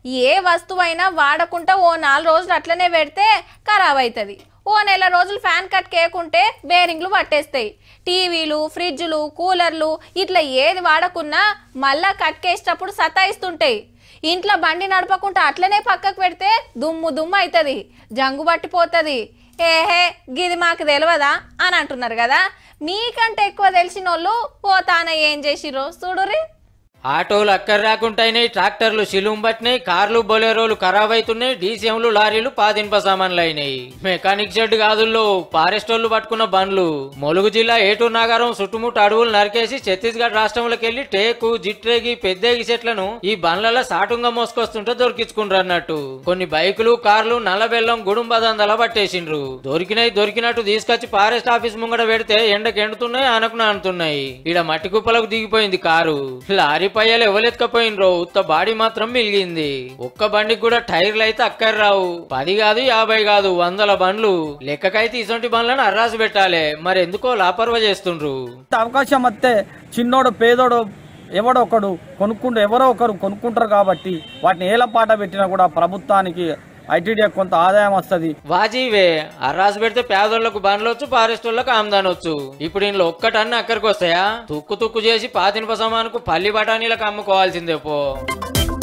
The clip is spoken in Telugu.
ఏ వస్తువైనా వాడకుండా ఓ నాలుగు రోజులు అట్లనే పెడితే ఖరాబ్ అవుతుంది ఓ నెల రోజులు ఫ్యాన్ కట్ కేకుంటే బేరింగ్లు పట్టేస్తాయి టీవీలు ఫ్రిడ్జ్లు కూలర్లు ఇట్లా ఏది వాడకున్నా మళ్ళా కట్కేసేటప్పుడు సతాయిస్తుంటాయి ఇంట్లో బండి నడపకుండా అట్లనే పక్కకు పెడితే దుమ్ము దుమ్ము అవుతుంది జంగు పట్టిపోతుంది ఏహే గిది మాకు తెలియదా అని అంటున్నారు కదా మీకంటే ఎక్కువ తెలిసిన వాళ్ళు పోతాన ఏం చేసిరో చూడురి ఆటోలు అక్కర రాకుంటాయినాయి ట్రాక్టర్లు శిలుం పట్టినాయి కార్లు బొలేరోలు ఖరాబ్ అవుతున్నాయి డీసీఎంలు లారీలు పాదింప సామాన్లు అయినాయి మెకానిక్ షెడ్ గాదుల్లో ఫారెస్టోళ్లు పట్టుకున్న బండ్లు ములుగు జిల్లా ఏటూరు నగరం చుట్టుముట్టు అడవులు నరికేసి ఛత్తీస్గఢ్ రాష్ట్రంలోకి వెళ్లి టేకు జిట్రేగి పెద్దేగి చెట్లను ఈ బండ్లలో సాటుంగా మోసుకొస్తుంటే దొరికించుకుంటారు అన్నట్టు కొన్ని బైకులు కార్లు నల్లబెల్లం గుడుంబదందల పట్టేసిండ్రు దొరికినాయి దొరికినట్టు తీసుకొచ్చి ఫారెస్ట్ ఆఫీస్ ముంగడ పెడితే ఎండకు ఎండుతున్నాయి ఆనకు నానుతున్నాయి ఈడ మట్టి కుప్పలకు దిగిపోయింది కారు లారీ పయ్యాలు ఎవలెత్తుకపోయినరో ఉత్త బాడీ మాత్రం మిలిగింది ఒక్క బండికి కూడా టైర్లు అయితే అక్కర రావు పది కాదు యాభై కాదు వందల బండ్లు లెక్కకైతే ఇసొంటి బండ్లను అర్రాసు పెట్టాలి మరి ఎందుకో లాపర్వ చేస్తుండ్రు ఇంత అవకాశం వస్తే చిన్నోడు పేదోడు ఎవడో ఒకడు కొనుక్కుంటూ ఎవరో ఒకరు కొనుక్కుంటారు కాబట్టి వాటిని ఏల పాట పెట్టినా కూడా ప్రభుత్వానికి ఐటీడీ కొంత ఆదాయం వస్తుంది వాజీవే అర్రాసు పెడితే పేదోళ్లకు బండ్లొచ్చు ఫారెస్ట్ వాళ్ళకు ఆమ్దానొచ్చు ఇప్పుడు ఇంట్లో ఒక్కటన్నా అక్కడికి వస్తాయా తుక్కు తుక్కు చేసి పాతినప సమానుకు పల్లి బఠానీలకు అమ్ముకోవాల్సిందే పో